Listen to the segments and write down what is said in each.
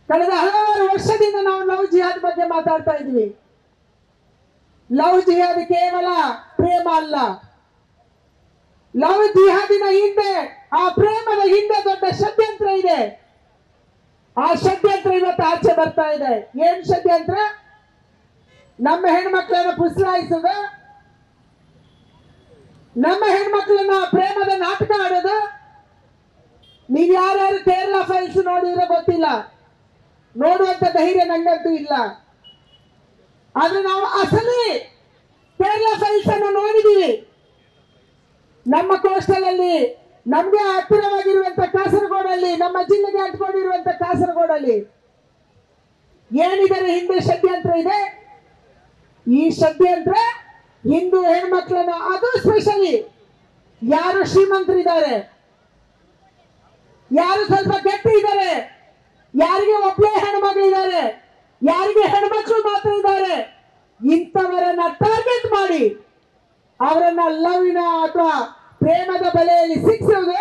ಕಳೆದ ಹಲವಾರು ವರ್ಷದಿಂದ ನಾವು ಲವ್ ಜಿಹಾದ್ ಬಗ್ಗೆ ಮಾತಾಡ್ತಾ ಇದ್ವಿ ಲವ್ ಜಿಹಾದ್ ಕೇವಲ ಪ್ರೇಮ ಅಲ್ಲ ಲವ್ ಜಿಹಾದಿನ ಹಿಂದೆ ಆ ಪ್ರೇಮದ ಹಿಂದೆ ದೊಡ್ಡ ಷಡ್ಯಂತ್ರ ಇದೆ ಆ ಷಡ್ಯಂತ್ರ ಇವತ್ತು ಆಚೆ ಬರ್ತಾ ಇದೆ ಏನ್ ಷಡ್ಯಂತ್ರ ನಮ್ಮ ಹೆಣ್ಮಕ್ಳನ್ನ ಪುಸಲಾಯಿಸೋದು ನಮ್ಮ ಹೆಣ್ಮಕ್ಳನ್ನ ಪ್ರೇಮದ ನಾಟಕ ಆಡೋದು ನೀವ್ ಯಾರ್ಯಾರು ಕೇರಳ ಫೈಲ್ಸ್ ನೋಡಿದ್ರೆ ಗೊತ್ತಿಲ್ಲ ನೋಡುವಂತ ಧೈರ್ಯ ನಂಗಂತೂ ಇಲ್ಲ ಆದ್ರೆ ನಾವು ಅಸಲಿ ಕೇರಳ ಫೈಲ್ಸ್ ಅನ್ನು ನೋಡಿದೀವಿ ನಮ್ಮ ಕೋಸ್ಟಲ್ ಅಲ್ಲಿ ನಮ್ಗೆ ಹತ್ತಿರವಾಗಿರುವಂತ ಕಾಸರಗೋಡಲ್ಲಿ ನಮ್ಮ ಜಿಲ್ಲೆಗೆ ಅಂಟ್ಕೊಂಡಿರುವಂತ ಕಾಸರಗೋಡಲ್ಲಿ ಏನಿದರೆ ಹಿಂದೆ ಷಡ್ಯಂತ್ರ ಇದೆ ಈ ಷಡ್ಯಂತ್ರ ಹಿಂದೂ ಹೆಣ್ಮಕ್ಳನ್ನ ಅದು ಸ್ಪೆಷಲಿ ಯಾರು ಶ್ರೀಮಂತರಿದ್ದಾರೆ ಯಾರು ಸ್ವಲ್ಪ ಗಟ್ಟಿ ಇದ್ದಾರೆ ಯಾರಿಗೆ ಒಬ್ಬಳೇ ಹೆಣ್ಮಕ್ಳಿದ್ದಾರೆ ಯಾರಿಗೆ ಹೆಣ್ಮಕ್ಳು ಮಾತ್ರ ಇದ್ದಾರೆ ಇಂಥವರನ್ನ ಟಾರ್ಗೆಟ್ ಮಾಡಿ ಅವರನ್ನ ಲವ್ವಿನ ಅಥವಾ ಪ್ರೇಮದ ಬಲೆಯಲ್ಲಿ ಸಿಕ್ಸೋದು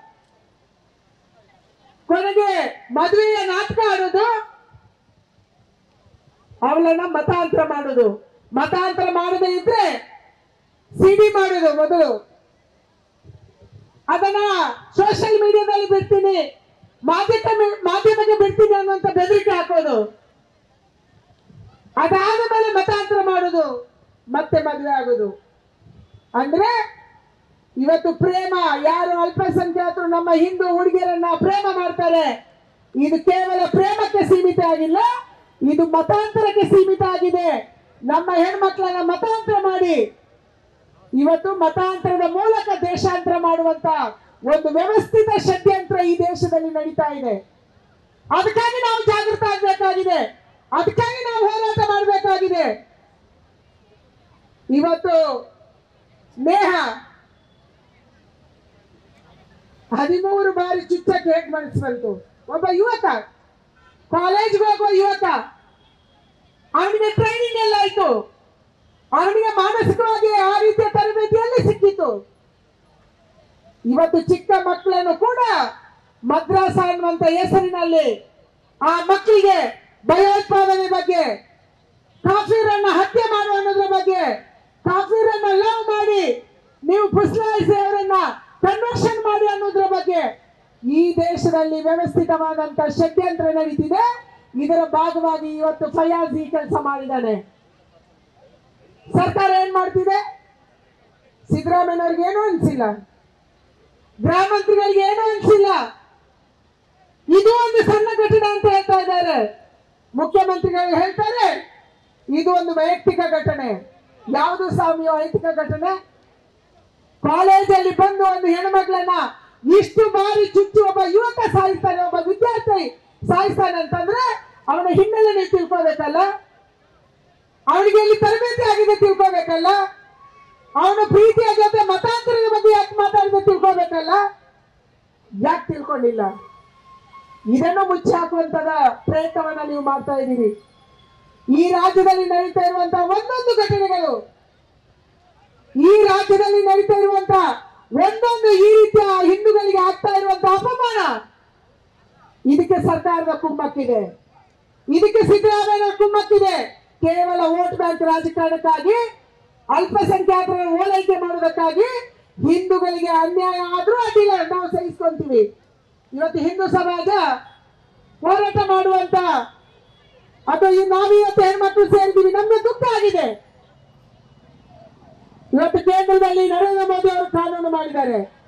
ಕೊನೆಗೆ ಮದುವೆಯ ನಾಟಕ ಆಡೋದು ಅವಳನ್ನ ಮತಾಂತರ ಮಾಡೋದು ಮತಾಂತರ ಮಾಡದೇ ಇದ್ರೆ ಸಿಡಿ ಮಾಡೋದು ಮೊದಲು ಅದನ್ನ ಸೋಷಿಯಲ್ ಮೀಡಿಯಾದಲ್ಲಿ ಬಿಡ್ತೀನಿ ಮಾಧ್ಯಮ ಮಾಧ್ಯಮಕ್ಕೆ ಬಿಡ್ತೀನಿ ಅನ್ನುವಂತ ಬೆದರಿಕೆ ಹಾಕೋದು ಅದಾದ ಮೇಲೆ ಮತಾಂತರ ಮಾಡೋದು ಮತ್ತೆ ಮದುವೆ ಆಗೋದು ಅಂದ್ರೆ ಇವತ್ತು ಪ್ರೇಮ ಯಾರು ಅಲ್ಪಸಂಖ್ಯಾತರು ನಮ್ಮ ಹಿಂದೂ ಹುಡುಗಿಯರನ್ನ ಪ್ರೇಮ ಮಾಡ್ತಾರೆ ಇದು ಕೇವಲ ಪ್ರೇಮಕ್ಕೆ ಸೀಮಿತ ಆಗಿಲ್ಲ ಇದು ಮತಾಂತರಕ್ಕೆ ಸೀಮಿತ ಆಗಿದೆ ನಮ್ಮ ಹೆಣ್ಮಕ್ಳನ್ನ ಮತಾಂತರ ಮಾಡಿ ಇವತ್ತು ಮತಾಂತರದ ಮೂಲಕ ದೇಶಾಂತರ ಮಾಡುವಂತ ಒಂದು ವ್ಯವಸ್ಥಿತ ಷಡ್ಯಂತ್ರ ಈ ದೇಶದಲ್ಲಿ ನಡೀತಾ ಇದೆ ಅದಕ್ಕಾಗಿ ನಾವು ಜಾಗೃತ ಆಗ್ಬೇಕಾಗಿದೆ ಅದಕ್ಕಾಗಿ ನಾವು ಹೋರಾಟ ಮಾಡಬೇಕಾಗಿದೆ ಇವತ್ತು ನೇಹ ಹದಿಮೂರು ಬಾರಿ ಚುಚ್ಚಕ್ಕೆ ಹೇಗೆ ಮನಸ್ಸು ಬಂತು ಒಬ್ಬ ಯುವಕ ಕಾಲೇಜ್ಗೆ ಹೋಗುವ ಯುವಕ ಅವನಿಗೆ ಟ್ರೈನಿಂಗ್ ಎಲ್ಲ ಆಯ್ತು ಅವನಿಗೆ ಮಾನಸಿಕವಾಗಿ ಆ ರೀತಿಯ ತರಬೇತಿಯಲ್ಲಿ ಸಿಕ್ಕಿತು ಇವತ್ತು ಚಿಕ್ಕ ಮಕ್ಕಳನ್ನು ಕೂಡ ಮದ್ರಾಸ ಅನ್ನುವಂತ ಹೆಸರಿನಲ್ಲಿ ಆ ಮಕ್ಕಳಿಗೆ ಭಯೋತ್ಪಾದನೆ ಬಗ್ಗೆ ಕಾಫೀರನ್ನ ಹತ್ಯೆ ಮಾಡುವ ಅನ್ನೋದ್ರ ಬಗ್ಗೆ ಕಾಫೀರನ್ನ ಲವ್ ಮಾಡಿ ನೀವು ಪುಸ್ಲಾಯಿಸಿ ಅವರನ್ನ ಕನ್ವರ್ಷನ್ ಮಾಡಿ ಅನ್ನೋದ್ರ ಬಗ್ಗೆ ಈ ದೇಶದಲ್ಲಿ ವ್ಯವಸ್ಥಿತವಾದಂತ ಷಡ್ಯಂತ್ರ ನಡೀತಿದೆ ಇದರ ಭಾಗವಾಗಿ ಇವತ್ತು ಫಯಾಜ್ ಈ ಕೆಲಸ ಮಾಡಿದ್ದಾನೆ ಸರ್ಕಾರ ಏನ್ ಮಾಡ್ತಿದೆ ಸಿದ್ದರಾಮಯ್ಯನವ್ರಿಗೆ ಏನೂ ಅನ್ಸಿಲ್ಲ ಗೃಹ ಮಂತ್ರಿಗಳಿಗೆ ಏನೂ ಅನ್ಸಿಲ್ಲ ಇದು ಒಂದು ಸಣ್ಣ ಘಟನೆ ಅಂತ ಹೇಳ್ತಾ ಇದ್ದಾರೆ ಮುಖ್ಯಮಂತ್ರಿಗಳು ಹೇಳ್ತಾರೆ ಇದು ಒಂದು ವೈಯಕ್ತಿಕ ಘಟನೆ ಯಾವುದು ಸ್ವಾಮಿ ವೈಯಕ್ತಿಕ ಘಟನೆ ಕಾಲೇಜಲ್ಲಿ ಬಂದು ಒಂದು ಹೆಣ್ಮಕ್ಳನ್ನ ಇಷ್ಟು ಬಾರಿ ಚುಚ್ಚಿ ಒಬ್ಬ ಯುವಕ ಸಾಯಿಸ್ತಾನೆ ಒಬ್ಬ ವಿದ್ಯಾರ್ಥಿ ಸಾಯಿಸ್ತಾನೆ ಅಂತಂದ್ರೆ ಅವನ ಹಿನ್ನೆಲೆ ನೀವು ತಿಳ್ಕೋಬೇಕಲ್ಲ ಅವನಿಗೆ ಇಲ್ಲಿ ತರಬೇತಿ ಆಗಿದೆ ತಿಳ್ಕೋಬೇಕಲ್ಲ ಅವನ ಪ್ರೀತಿಯ ಜೊತೆ ಮತಾಂತರದ ಬಗ್ಗೆ ಯಾಕೆ ಮಾತಾಡಿದೆ ತಿಳ್ಕೋಬೇಕಲ್ಲ ಯಾಕೆ ತಿಳ್ಕೊಂಡಿಲ್ಲ ಇದನ್ನು ಮುಚ್ಚಿ ಹಾಕುವಂತದ ಪ್ರಯತ್ನವನ್ನ ನೀವು ಮಾಡ್ತಾ ಇದ್ದೀರಿ ಈ ರಾಜ್ಯದಲ್ಲಿ ನಡೀತಾ ಇರುವಂತಹ ಒಂದೊಂದು ಘಟನೆಗಳು ಈ ರಾಜ್ಯದಲ್ಲಿ ನಡೀತಾ ಇರುವಂತ ಒಂದೊಂದು ಈ ರೀತಿಯ ಹಿಂದೂಗಳಿಗೆ ಆಗ್ತಾ ಇರುವಂತ ಅಪಮಾನ ಇದಕ್ಕೆ ಸರ್ಕಾರದ ಕುಮ್ಮಕ್ಕಿದೆ ಇದಕ್ಕೆ ಸಿದ್ದರಾಮಯ್ಯ ಕುಮ್ಮಕ್ಕಿದೆ ಕೇವಲ ವೋಟ್ ಬ್ಯಾಂಕ್ ರಾಜಕಾರಣಕ್ಕಾಗಿ ಅಲ್ಪಸಂಖ್ಯಾತರ ಓಲೈಕೆ ಮಾಡೋದಕ್ಕಾಗಿ ಹಿಂದೂಗಳಿಗೆ ಅನ್ಯಾಯ ಆದ್ರೂ ಅಡ್ಡಿಲ್ಲ ನಾವು ಸಹಿಸ್ಕೊಂತೀವಿ ಇವತ್ತು ಹಿಂದೂ ಸಮಾಜ ಹೋರಾಟ ಮಾಡುವಂತ ಅಥವಾ ಈ ನಾವಿವತ್ತು ಹೆಣ್ಮಕ್ಳು ಸೇರಿದೀವಿ ನಮ್ಗೆ ದುಃಖ ಆಗಿದೆ ಇವತ್ತು ಕೇಂದ್ರದಲ್ಲಿ ನರೇಂದ್ರ ಮೋದಿ ಅವರು ಕಾನೂನು ಮಾಡಿದ್ದಾರೆ